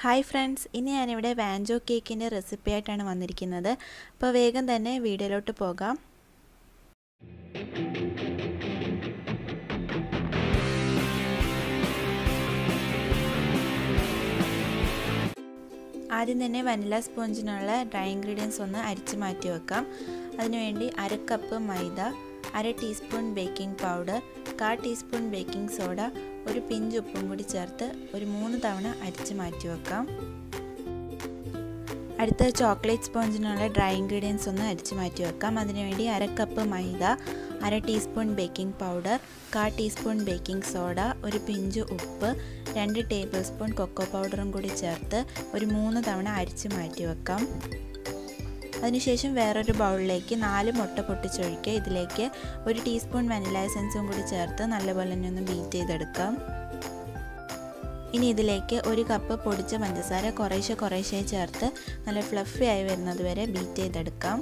hi friends ഇന്ന് ഞാനിവിടെ വാൻജോ കേക്കിൻ്റെ റെസിപ്പി ആയിട്ടാണ് വന്നിരിക്കുന്നത് അപ്പോൾ വേഗം തന്നെ വീഡിയോയിലോട്ട് പോകാം ആദ്യം തന്നെ വനില സ്പോഞ്ചിനുള്ള ഡ്രൈ ഇൻഗ്രീഡിയൻസ് ഒന്ന് അരിച്ച് മാറ്റി വെക്കാം അതിനുവേണ്ടി അര കപ്പ് മൈദ അര ടീസ്പൂൺ ബേക്കിംഗ് പൗഡർ കാ ടീസ്പൂൺ ബേക്കിംഗ് സോഡ ഒരു പിഞ്ച് ഉപ്പും കൂടി ചേർത്ത് ഒരു മൂന്ന് തവണ അരിച്ച് മാറ്റി വെക്കാം അടുത്ത ചോക്ലേറ്റ് സ്പോഞ്ചിനുള്ള ഡ്രൈ ഇൻഗ്രീഡിയൻസ് ഒന്ന് അരിച്ച് മാറ്റി വെക്കാം അതിനുവേണ്ടി അര കപ്പ് മൈദ അര ടീസ്പൂൺ ബേക്കിംഗ് പൗഡർ കാ ടീസ്പൂൺ ബേക്കിംഗ് സോഡ ഒരു പിഞ്ച് ഉപ്പ് രണ്ട് ടേബിൾ സ്പൂൺ കൊക്കോ പൗഡറും കൂടി ചേർത്ത് ഒരു മൂന്ന് തവണ അരിച്ച് മാറ്റി വെക്കാം അതിനുശേഷം വേറൊരു ബൗളിലേക്ക് നാല് മുട്ട പൊട്ടിച്ചൊഴിക്കുക ഇതിലേക്ക് ഒരു ടീസ്പൂൺ വനില എസൻസും കൂടി ചേർത്ത് നല്ലപോലെ തന്നെ ഒന്ന് ബീറ്റ് ചെയ്തെടുക്കാം ഇനി ഇതിലേക്ക് ഒരു കപ്പ് പൊടിച്ച പഞ്ചസാര കുറേശ്ശെ കുറേശ്ശെ ചേർത്ത് നല്ല ഫ്ലഫി ആയി വരുന്നത് വരെ ബീറ്റ് ചെയ്തെടുക്കാം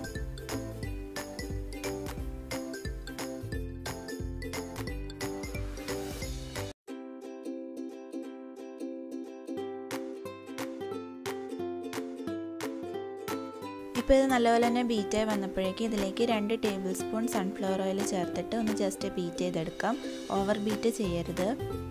ഇപ്പോൾ ഇത് നല്ലപോലെ തന്നെ ബീറ്റായി വന്നപ്പോഴേക്കും ഇതിലേക്ക് രണ്ട് ടേബിൾ സ്പൂൺ സൺഫ്ലവർ ഓയിൽ ചേർത്തിട്ട് ഒന്ന് ജസ്റ്റ് ബീറ്റ് ചെയ്തെടുക്കാം ഓവർ ബീറ്റ് ചെയ്യരുത്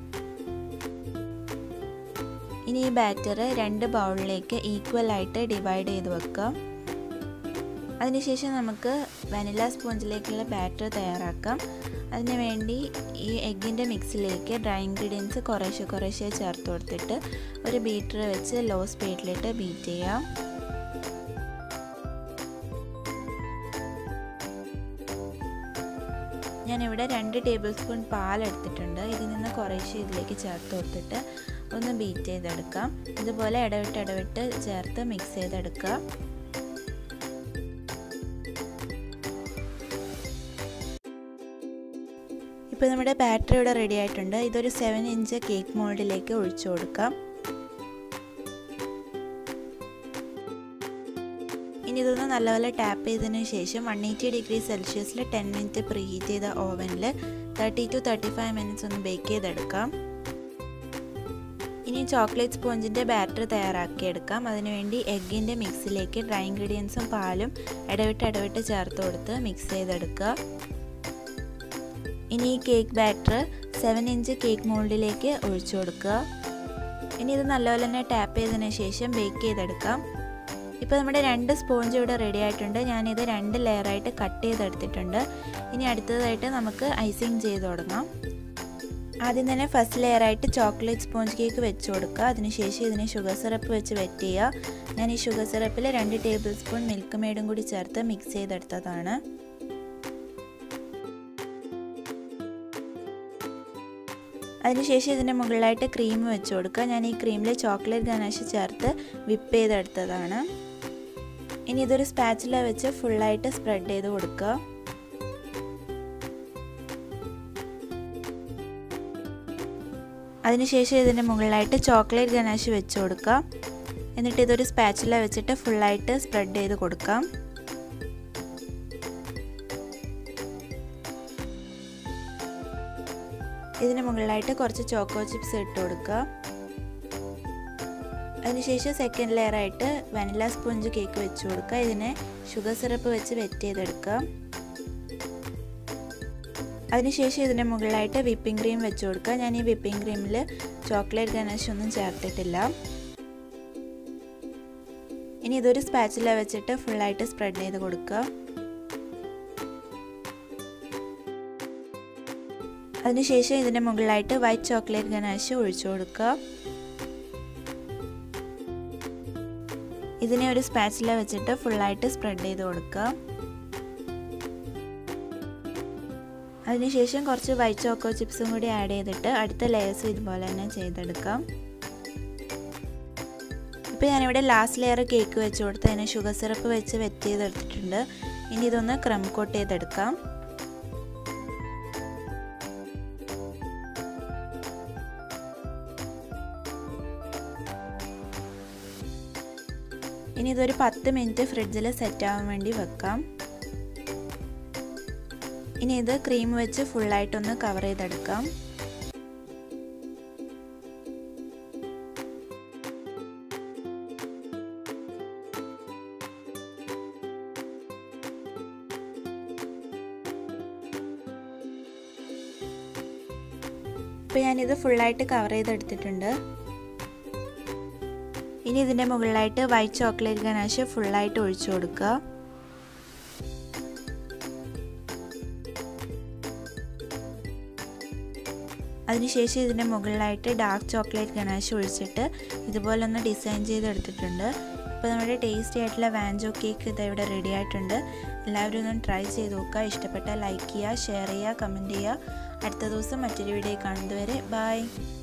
ഇനി ഈ ബാറ്റർ രണ്ട് ബൗളിലേക്ക് ഈക്വൽ ആയിട്ട് ഡിവൈഡ് ചെയ്ത് വെക്കാം അതിനുശേഷം നമുക്ക് വനില സ്പോഞ്ചിലേക്കുള്ള ബാറ്റർ തയ്യാറാക്കാം അതിന് വേണ്ടി ഈ എഗ്ഗിൻ്റെ മിക്സിലേക്ക് ഡ്രൈ ഇൻഗ്രീഡിയൻസ് കുറേശ്ശെ കുറേശ്ശെ ചേർത്ത് കൊടുത്തിട്ട് ഒരു ബീറ്റർ വെച്ച് ലോ സ്പീഡിലിട്ട് ബീറ്റ് ചെയ്യാം ഞാനിവിടെ രണ്ട് ടേബിൾ സ്പൂൺ പാൽ എടുത്തിട്ടുണ്ട് ഇതിൽ നിന്ന് കുറേശ്ശെ ഇതിലേക്ക് ചേർത്ത് കൊടുത്തിട്ട് ഒന്ന് ബീറ്റ് ചെയ്തെടുക്കാം ഇതുപോലെ ഇടവിട്ട് ഇടവിട്ട് ചേർത്ത് മിക്സ് ചെയ്തെടുക്കുക ഇപ്പോൾ നമ്മുടെ ബാറ്ററി ഇവിടെ റെഡി ആയിട്ടുണ്ട് ഇതൊരു സെവൻ ഇഞ്ച് കേക്ക് മോൾഡിലേക്ക് ഒഴിച്ചു കൊടുക്കാം ഇനി ഇതൊന്ന് നല്ലപോലെ ടാപ്പ് ചെയ്തതിന് ശേഷം വൺ എയ്റ്റി ഡിഗ്രി സെൽഷ്യസിൽ ടെൻ മിനിറ്റ് പ്രീ ഹീറ്റ് ചെയ്ത ഓവനിൽ thirty to thirty five minutes ഒന്ന് ബേക്ക് ചെയ്തെടുക്കാം ഇനി ചോക്ലേറ്റ് സ്പോഞ്ചിൻ്റെ ബാറ്റർ തയ്യാറാക്കിയെടുക്കാം അതിനുവേണ്ടി എഗ്ഗിൻ്റെ മിക്സിലേക്ക് ഡ്രൈ ഇൻഗ്രീഡിയൻസും പാലും ഇടവിട്ട് ഇടവിട്ട് ചേർത്ത് കൊടുത്ത് മിക്സ് ചെയ്തെടുക്കുക ഇനി ഈ cake batter seven inch cake മോൾഡിലേക്ക് ഒഴിച്ചു കൊടുക്കുക ഇനി ഇത് നല്ലപോലെ തന്നെ ടാപ്പ് ചെയ്തതിന് ശേഷം ബേക്ക് ചെയ്തെടുക്കാം ഇപ്പോൾ നമ്മുടെ രണ്ട് സ്പോഞ്ച് ഇവിടെ റെഡി ആയിട്ടുണ്ട് ഞാനിത് രണ്ട് ലെയറായിട്ട് കട്ട് ചെയ്തെടുത്തിട്ടുണ്ട് ഇനി അടുത്തതായിട്ട് നമുക്ക് ഐസിങ് ചെയ്ത് തുടങ്ങാം ആദ്യം തന്നെ ഫസ്റ്റ് ലെയറായിട്ട് ചോക്ലേറ്റ് സ്പോഞ്ച് കേക്ക് വെച്ച് കൊടുക്കുക അതിനുശേഷം ഇതിന് ഷുഗർ സിറപ്പ് വെച്ച് വെറ്റ് ചെയ്യുക ഞാൻ ഈ ഷുഗർ സിറപ്പിൽ രണ്ട് ടേബിൾ സ്പൂൺ മിൽക്ക് മെയ്ഡും കൂടി ചേർത്ത് മിക്സ് ചെയ്തെടുത്തതാണ് അതിനുശേഷം ഇതിൻ്റെ മുകളിലായിട്ട് ക്രീം വെച്ച് കൊടുക്കുക ഞാൻ ഈ ക്രീമിൽ ചോക്ലേറ്റ് ഗനാഷ് ചേർത്ത് വിപ്പ് ചെയ്തെടുത്തതാണ് ഇനി ഇതൊരു സ്പാച്ചില വെച്ച് ഫുള്ളായിട്ട് സ്പ്രെഡ് ചെയ്ത് കൊടുക്കുക അതിനുശേഷം ഇതിൻ്റെ മുകളിലായിട്ട് ചോക്ലേറ്റ് ഗനാഷ് വെച്ച് കൊടുക്കുക എന്നിട്ട് ഇതൊരു സ്പാച്ചില വെച്ചിട്ട് ഫുള്ളായിട്ട് സ്പ്രെഡ് ചെയ്ത് കൊടുക്കാം ഇതിന് മുകളിലായിട്ട് കുറച്ച് ചോക്കോ ചിപ്സ് ഇട്ട് കൊടുക്കുക അതിനുശേഷം സെക്കൻഡ് ലെയർ ആയിട്ട് വനില സ്പോഞ്ച് കേക്ക് വെച്ച് കൊടുക്കുക ഇതിനെ ഷുഗർ സിറപ്പ് വെച്ച് വെറ്റ് ചെയ്തെടുക്കുക അതിനുശേഷം ഇതിൻ്റെ മുകളിലായിട്ട് വിപ്പിംഗ് ക്രീം വെച്ച് കൊടുക്കുക ഞാൻ ഈ വിപ്പിംഗ് ക്രീമിൽ ചോക്ലേറ്റ് ഗനാഷ് ഒന്നും ചേർത്തിട്ടില്ല ഇനി ഇതൊരു സ്പാച്ചില വെച്ചിട്ട് ഫുള്ളായിട്ട് സ്പ്രെഡ് ചെയ്ത് കൊടുക്കുക അതിനുശേഷം ഇതിൻ്റെ മുകളിലായിട്ട് വൈറ്റ് ചോക്ലേറ്റ് ഗനാഷ് ഒഴിച്ചു കൊടുക്കുക ഇതിനെ ഒരു സ്പാച്ചില വെച്ചിട്ട് ഫുള്ളായിട്ട് സ്പ്രെഡ് ചെയ്ത് കൊടുക്കുക അതിനുശേഷം കുറച്ച് വൈറ്റ് ചോക്കോ ചിപ്സും കൂടി ആഡ് ചെയ്തിട്ട് അടുത്ത ലെയേഴ്സ് ഇതുപോലെ തന്നെ ചെയ്തെടുക്കാം ഇപ്പോൾ ഞാനിവിടെ ലാസ്റ്റ് ലെയർ കേക്ക് വെച്ച് കൊടുത്ത് അതിനെ ഷുഗർ സിറപ്പ് വെച്ച് വെറ്റ് ചെയ്തെടുത്തിട്ടുണ്ട് ഇനി ഇതൊന്ന് ക്രം കോട്ട് ചെയ്തെടുക്കാം ഇനി ഇതൊരു പത്ത് മിനിറ്റ് ഫ്രിഡ്ജിൽ സെറ്റ് ആവാൻ വേണ്ടി വെക്കാം ഇനി ഇത് ക്രീം വെച്ച് ഫുള്ളായിട്ടൊന്ന് കവർ ചെയ്തെടുക്കാം ഇപ്പോൾ ഞാനിത് ഫുള്ളായിട്ട് കവർ ചെയ്തെടുത്തിട്ടുണ്ട് ഇനി ഇതിൻ്റെ മുകളിലായിട്ട് വൈറ്റ് ചോക്ലേറ്റ് ഗനാഷ് ഫുള്ളായിട്ട് ഒഴിച്ചു കൊടുക്കുക അതിനുശേഷം ഇതിൻ്റെ മുകളിലായിട്ട് ഡാർക്ക് ചോക്ലേറ്റ് ഗനാഷ് ഒഴിച്ചിട്ട് ഇതുപോലെ ഒന്ന് ഡിസൈൻ ചെയ്തെടുത്തിട്ടുണ്ട് ഇപ്പോൾ നമ്മുടെ ടേസ്റ്റി ആയിട്ടുള്ള വാൻജോ കേക്ക് ഇത് ഇവിടെ റെഡി ആയിട്ടുണ്ട് എല്ലാവരും ഒന്ന് ട്രൈ ചെയ്ത് നോക്കുക ഇഷ്ടപ്പെട്ടാൽ ലൈക്ക് ചെയ്യുക ഷെയർ ചെയ്യുക കമൻറ്റ് ചെയ്യുക അടുത്ത ദിവസം മറ്റൊരു വീഡിയോ കാണുന്നതുവരെ ബൈ